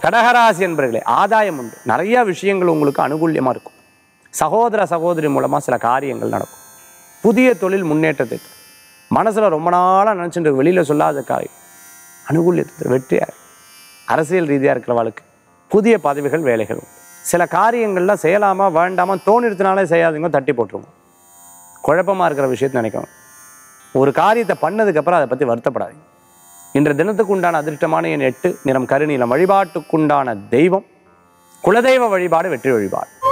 கடகராசி என்பர்களே ஆதாயம் உண்டு நிறைய விஷயங்கள் உங்களுக்கு அனுகூல்யமாக இருக்கும் சகோதர சகோதரி மூலமாக சில காரியங்கள் நடக்கும் புதிய தொழில் முன்னேற்றத்தை தரும். மனசுல ரொம்ப நாளாக நினச்சிட்டு வெளியில் சொல்லாத காரியம் அனுகூல்யத்தை வெற்றியாக அரசியல் ரீதியாக இருக்கிறவளுக்கு புதிய பதவிகள் வேலைகள் உண்டு சில காரியங்கள்லாம் செய்யலாமா வேண்டாமா தோணிடுத்தினாலே செய்யாதீங்க தட்டி போட்டுருங்க குழப்பமாக இருக்கிற விஷயத்தை நினைக்கணும் ஒரு காரியத்தை பண்ணதுக்கப்புறம் அதை பற்றி வருத்தப்படாதீங்க இன்று தினத்துக்கு உண்டான அதிர்ஷ்டமான என் எட்டு நிறம் கருநீலம் வழிபாட்டுக்குண்டான தெய்வம் குலதெய்வ வழிபாடு வெற்றி வழிபாடு